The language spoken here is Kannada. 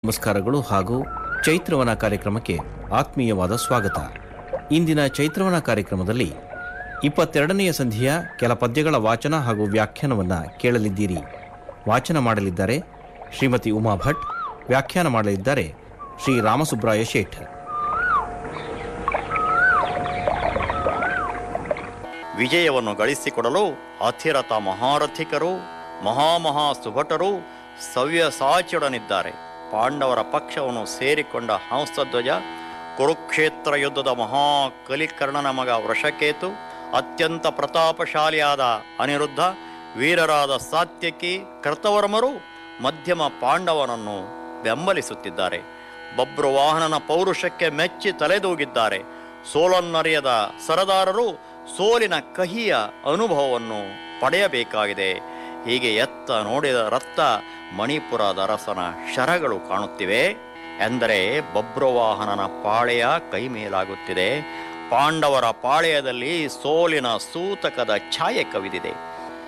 ನಮಸ್ಕಾರಗಳು ಹಾಗೂ ಚೈತ್ರವನ ಕಾರ್ಯಕ್ರಮಕ್ಕೆ ಆತ್ಮೀಯವಾದ ಸ್ವಾಗತ ಇಂದಿನ ಚೈತ್ರವನ ಕಾರ್ಯಕ್ರಮದಲ್ಲಿ ಇಪ್ಪತ್ತೆರಡನೆಯ ಸಂಧಿಯ ಕೆಲ ಪದ್ಯಗಳ ವಾಚನ ಹಾಗೂ ವ್ಯಾಖ್ಯಾನವನ್ನು ಕೇಳಲಿದ್ದೀರಿ ವಾಚನ ಮಾಡಲಿದ್ದಾರೆ ಶ್ರೀಮತಿ ಉಮಾ ಭಟ್ ವ್ಯಾಖ್ಯಾನ ಮಾಡಲಿದ್ದಾರೆ ಶ್ರೀ ರಾಮಸುಬ್ರಾಯ ಶೇಠ್ ವಿಜಯವನ್ನು ಗಳಿಸಿಕೊಡಲು ಅತಿರಥ ಮಹಾರಥಿಕರು ಮಹಾಮಹಾ ಸುಭಟರು ಸವ್ಯಸಾಚಿಯೊಡನಿದ್ದಾರೆ ಪಾಂಡವರ ಪಕ್ಷವನ್ನು ಸೇರಿಕೊಂಡ ಹಂಸಧ್ವಜ ಕುರುಕ್ಷೇತ್ರ ಯುದ್ಧದ ಮಹಾ ಕಲಿಕರ್ಣನ ಮಗ ವೃಷಕೇತು ಅತ್ಯಂತ ಪ್ರತಾಪಶಾಲಿಯಾದ ಅನಿರುದ್ಧ ವೀರರಾದ ಸಾತ್ಯಕಿ ಕರ್ತವರ್ಮರು ಮಧ್ಯಮ ಪಾಂಡವನನ್ನು ಬೆಂಬಲಿಸುತ್ತಿದ್ದಾರೆ ಬಬ್ರುವಾಹನನ ಪೌರುಷಕ್ಕೆ ಮೆಚ್ಚಿ ತಲೆದೂಗಿದ್ದಾರೆ ಸೋಲನ್ನರಿಯದ ಸರದಾರರು ಸೋಲಿನ ಕಹಿಯ ಅನುಭವವನ್ನು ಪಡೆಯಬೇಕಾಗಿದೆ ಹೀಗೆ ಎತ್ತ ನೋಡಿದ ರತ್ತ ಮಣಿಪುರದ ಅರಸನ ಶರಗಳು ಕಾಣುತ್ತಿವೆ ಎಂದರೆ ಬಬ್ರುವಾಹನನ ಪಾಳೆಯ ಕೈ ಮೇಲಾಗುತ್ತಿದೆ ಪಾಂಡವರ ಪಾಳೆಯದಲ್ಲಿ ಸೋಲಿನ ಸೂತಕದ ಛಾಯೆ ಕವಿದಿದೆ